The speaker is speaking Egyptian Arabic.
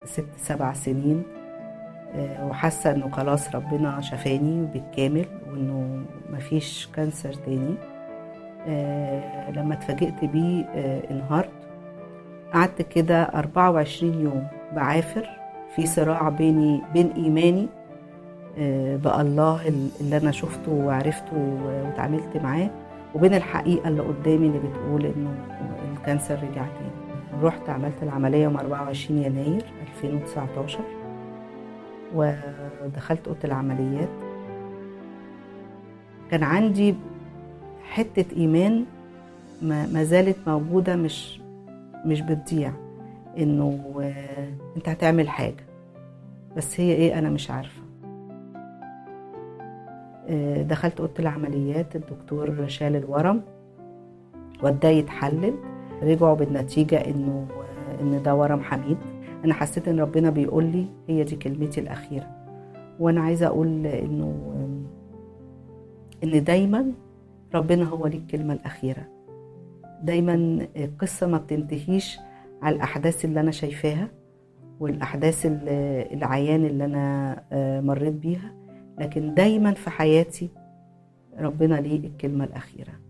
ست سبع سنين آه، وحاسة انه خلاص ربنا شفاني بالكامل وانه مفيش كانسر تاني آه، لما اتفاجئت بيه آه، انهارت قعدت كده 24 يوم بعافر في صراع بيني بين ايماني آه، بالله اللي انا شفته وعرفته واتعاملت معاه وبين الحقيقه اللي قدامي اللي بتقول انه الكانسر رجع تاني رحت عملت العمليه يوم 24 يناير 2019 ودخلت اوضه العمليات كان عندي حته ايمان ما ما زالت موجوده مش مش بتضيع انه آه، انت هتعمل حاجه بس هي ايه انا مش عارفه آه، دخلت اوضه العمليات الدكتور شال الورم وداه يتحلل رجعوا بالنتيجه انه آه، ان ده ورم حميد انا حسيت ان ربنا بيقول لي هي دي كلمتي الاخيره وانا عايزه اقول انه آه، ان دايما ربنا هو ليه الكلمه الاخيره دايما القصه ما بتنتهيش على الاحداث اللي انا شايفاها والاحداث ال- العيان اللي انا آه، مريت بيها لكن دايما في حياتي ربنا ليه الكلمه الاخيره